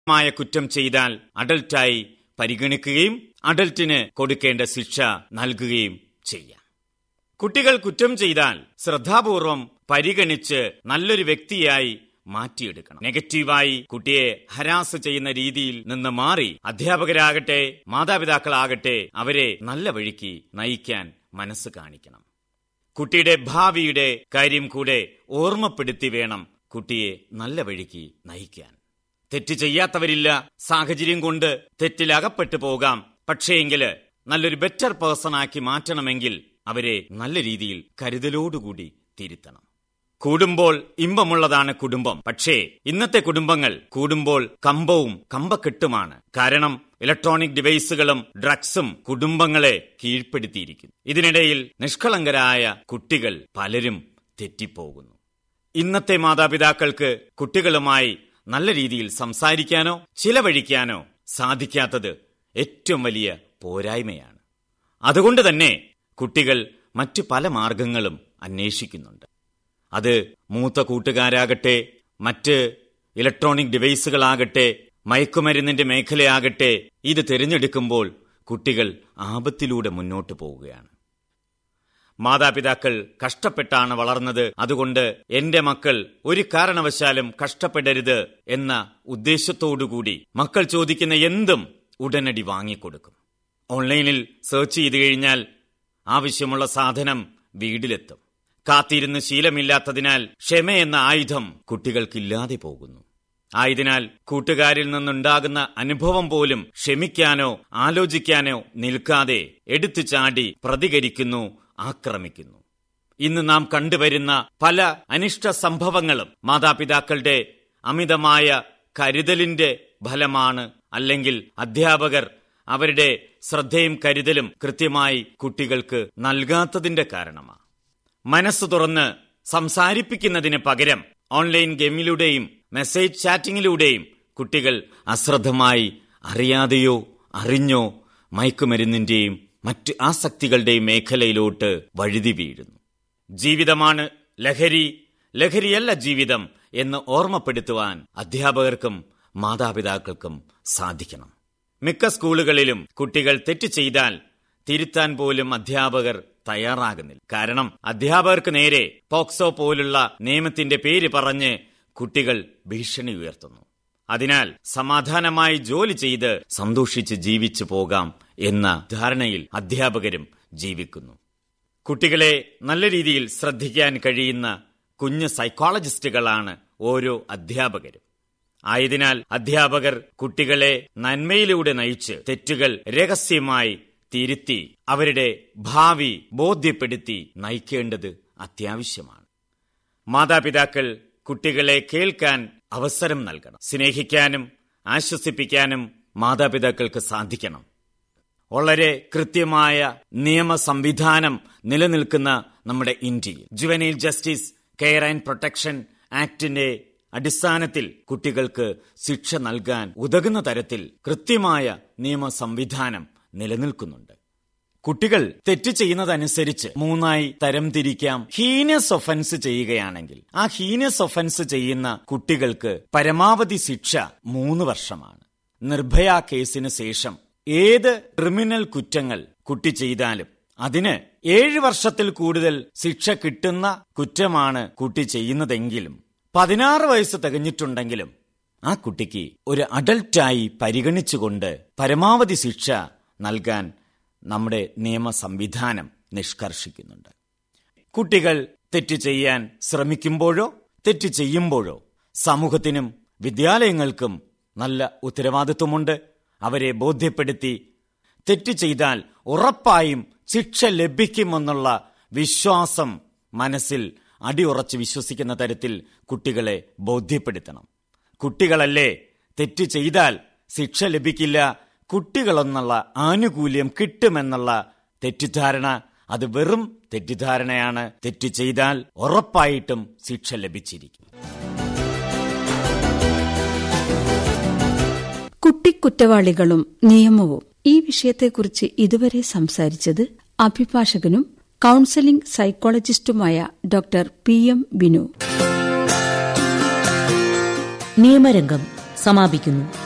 മായ കുറ്റം ചെയ്താൽ അഡൽട്ടായി പരിഗണിക്കുകയും അഡൽട്ടിന് കൊടുക്കേണ്ട ശിക്ഷ നൽകുകയും ചെയ്യാം കുട്ടികൾ കുറ്റം ചെയ്താൽ ശ്രദ്ധാപൂർവം പരിഗണിച്ച് നല്ലൊരു വ്യക്തിയായി മാറ്റിയെടുക്കണം നെഗറ്റീവായി കുട്ടിയെ ഹരാസ് ചെയ്യുന്ന രീതിയിൽ നിന്ന് മാറി അധ്യാപകരാകട്ടെ മാതാപിതാക്കളാകട്ടെ അവരെ നല്ല വഴിക്ക് നയിക്കാൻ മനസ്സ് കാണിക്കണം കുട്ടിയുടെ ഭാവിയുടെ കാര്യം കൂടെ ഓർമ്മപ്പെടുത്തി വേണം കുട്ടിയെ നല്ല വഴിക്ക് നയിക്കാൻ തെറ്റ് ചെയ്യാത്തവരില്ല സാഹചര്യം കൊണ്ട് തെറ്റിലകപ്പെട്ടു പോകാം പക്ഷേയെങ്കില് നല്ലൊരു ബെറ്റർ പേഴ്സണാക്കി മാറ്റണമെങ്കിൽ അവരെ നല്ല രീതിയിൽ കരുതലോടുകൂടി തിരുത്തണം കൂടുമ്പോൾ ഇമ്പമുള്ളതാണ് കുടുംബം പക്ഷേ ഇന്നത്തെ കുടുംബങ്ങൾ കൂടുമ്പോൾ കമ്പവും കമ്പക്കെട്ടുമാണ് കാരണം ഇലക്ട്രോണിക് ഡിവൈസുകളും ഡ്രഗ്സും കുടുംബങ്ങളെ കീഴ്പ്പെടുത്തിയിരിക്കുന്നു ഇതിനിടയിൽ നിഷ്കളങ്കരായ കുട്ടികൾ പലരും തെറ്റിപ്പോകുന്നു ഇന്നത്തെ മാതാപിതാക്കൾക്ക് കുട്ടികളുമായി നല്ല രീതിയിൽ സംസാരിക്കാനോ ചിലവഴിക്കാനോ സാധിക്കാത്തത് ഏറ്റവും വലിയ പോരായ്മയാണ് അതുകൊണ്ട് തന്നെ കുട്ടികൾ മറ്റു പല മാർഗങ്ങളും അന്വേഷിക്കുന്നുണ്ട് അത് മൂത്ത കൂട്ടുകാരാകട്ടെ മറ്റ് ഇലക്ട്രോണിക് ഡിവൈസുകളാകട്ടെ മയക്കുമരുന്നിന്റെ മേഖലയാകട്ടെ ഇത് തിരഞ്ഞെടുക്കുമ്പോൾ കുട്ടികൾ ആപത്തിലൂടെ മുന്നോട്ട് പോവുകയാണ് മാതാപിതാക്കൾ കഷ്ടപ്പെട്ടാണ് വളർന്നത് അതുകൊണ്ട് എന്റെ മക്കൾ ഒരു കാരണവശാലും കഷ്ടപ്പെടരുത് എന്ന ഉദ്ദേശത്തോടുകൂടി മക്കൾ ചോദിക്കുന്ന എന്തും ഉടനടി വാങ്ങിക്കൊടുക്കും ഓൺലൈനിൽ സെർച്ച് ചെയ്തു കഴിഞ്ഞാൽ ആവശ്യമുള്ള സാധനം വീട്ടിലെത്തും കാത്തിരുന്ന് ശീലമില്ലാത്തതിനാൽ ക്ഷമയെന്ന ആയുധം കുട്ടികൾക്കില്ലാതെ പോകുന്നു ആയതിനാൽ കൂട്ടുകാരിൽ നിന്നുണ്ടാകുന്ന അനുഭവം പോലും ക്ഷമിക്കാനോ ആലോചിക്കാനോ നിൽക്കാതെ എടുത്തു ചാടി പ്രതികരിക്കുന്നു ആക്രമിക്കുന്നു ഇന്ന് നാം കണ്ടുവരുന്ന പല അനിഷ്ട സംഭവങ്ങളും മാതാപിതാക്കളുടെ അമിതമായ കരുതലിന്റെ ഫലമാണ് അല്ലെങ്കിൽ അധ്യാപകർ അവരുടെ ശ്രദ്ധയും കരുതലും കൃത്യമായി കുട്ടികൾക്ക് നൽകാത്തതിന്റെ കാരണമാണ് മനസ്സ് തുറന്ന് സംസാരിപ്പിക്കുന്നതിന് പകരം ഓൺലൈൻ ഗെയിമിലൂടെയും മെസ്സേജ് ചാറ്റിങ്ങിലൂടെയും കുട്ടികൾ അശ്രദ്ധമായി അറിയാതെയോ അറിഞ്ഞോ മയക്കുമരുന്നിന്റെയും മറ്റ് ആസക്തികളുടെയും മേഖലയിലോട്ട് വഴുതി വീഴുന്നു ജീവിതമാണ് ലഹരി ലഹരിയല്ല ജീവിതം എന്ന് ഓർമ്മപ്പെടുത്തുവാൻ അധ്യാപകർക്കും മാതാപിതാക്കൾക്കും സാധിക്കണം മിക്ക സ്കൂളുകളിലും കുട്ടികൾ തെറ്റ് ചെയ്താൽ തിരുത്താൻ പോലും അധ്യാപകർ തയ്യാറാകുന്നില്ല കാരണം അധ്യാപകർക്ക് നേരെ പോക്സോ പോലുള്ള നിയമത്തിന്റെ പേര് പറഞ്ഞ് കുട്ടികൾ ഭീഷണി ഉയർത്തുന്നു അതിനാൽ സമാധാനമായി ജോലി ചെയ്ത് സന്തോഷിച്ച് ജീവിച്ചു പോകാം എന്ന ധാരണയിൽ അധ്യാപകരും ജീവിക്കുന്നു കുട്ടികളെ നല്ല രീതിയിൽ ശ്രദ്ധിക്കാൻ കഴിയുന്ന കുഞ്ഞ് സൈക്കോളജിസ്റ്റുകളാണ് ഓരോ അധ്യാപകരും ആയതിനാൽ അധ്യാപകർ കുട്ടികളെ നന്മയിലൂടെ നയിച്ച് തെറ്റുകൾ രഹസ്യമായി തിരുത്തി അവരുടെ ഭാവി ബോധ്യപ്പെടുത്തി നയിക്കേണ്ടത് അത്യാവശ്യമാണ് മാതാപിതാക്കൾ കുട്ടികളെ കേൾക്കാൻ അവസരം നൽകണം സ്നേഹിക്കാനും ആശ്വസിപ്പിക്കാനും മാതാപിതാക്കൾക്ക് സാധിക്കണം വളരെ കൃത്യമായ നിയമ സംവിധാനം നിലനിൽക്കുന്ന നമ്മുടെ ഇന്ത്യയിൽ juvenile justice care and protection ആക്ടിന്റെ അടിസ്ഥാനത്തിൽ കുട്ടികൾക്ക് ശിക്ഷ നൽകാൻ ഉതകുന്ന തരത്തിൽ കൃത്യമായ നിയമ സംവിധാനം നിലനിൽക്കുന്നുണ്ട് കുട്ടികൾ തെറ്റ് ചെയ്യുന്നതനുസരിച്ച് മൂന്നായി തരംതിരിക്കാം ഹീനസ് ഒഫൻസ് ചെയ്യുകയാണെങ്കിൽ ആ ഹീനസ് ഒഫൻസ് ചെയ്യുന്ന കുട്ടികൾക്ക് പരമാവധി ശിക്ഷ മൂന്ന് വർഷമാണ് നിർഭയ കേസിന് ശേഷം ഏത് ക്രിമിനൽ കുറ്റങ്ങൾ കുട്ടി ചെയ്താലും അതിന് ഏഴ് വർഷത്തിൽ കൂടുതൽ ശിക്ഷ കിട്ടുന്ന കുറ്റമാണ് കുട്ടി ചെയ്യുന്നതെങ്കിലും പതിനാറ് വയസ്സ് തികഞ്ഞിട്ടുണ്ടെങ്കിലും ആ കുട്ടിക്ക് ഒരു അഡൽട്ടായി പരിഗണിച്ചുകൊണ്ട് പരമാവധി ശിക്ഷ നൽകാൻ നമ്മുടെ നിയമ സംവിധാനം നിഷ്കർഷിക്കുന്നുണ്ട് കുട്ടികൾ തെറ്റ് ചെയ്യാൻ ശ്രമിക്കുമ്പോഴോ തെറ്റ് ചെയ്യുമ്പോഴോ സമൂഹത്തിനും വിദ്യാലയങ്ങൾക്കും നല്ല ഉത്തരവാദിത്വമുണ്ട് അവരെ ബോധ്യപ്പെടുത്തി തെറ്റ് ചെയ്താൽ ഉറപ്പായും ശിക്ഷ ലഭിക്കുമെന്നുള്ള വിശ്വാസം മനസ്സിൽ അടിയുറച്ച് വിശ്വസിക്കുന്ന തരത്തിൽ കുട്ടികളെ ബോധ്യപ്പെടുത്തണം കുട്ടികളല്ലേ തെറ്റ് ചെയ്താൽ ശിക്ഷ ലഭിക്കില്ല കുട്ടികളെന്നുള്ള ആനുകൂല്യം കിട്ടുമെന്നുള്ള തെറ്റിദ്ധാരണ അത് വെറും തെറ്റിദ്ധാരണയാണ് തെറ്റ് ചെയ്താൽ ഉറപ്പായിട്ടും ശിക്ഷ ലഭിച്ചിരിക്കും കുട്ടിക്കുറ്റവാളികളും നിയമവും ഈ വിഷയത്തെക്കുറിച്ച് ഇതുവരെ സംസാരിച്ചത് അഭിഭാഷകനും കൌൺസലിംഗ് സൈക്കോളജിസ്റ്റുമായ ഡോക്ടർ പി എം ബിനു നിയമരംഗം സമാപിക്കുന്നു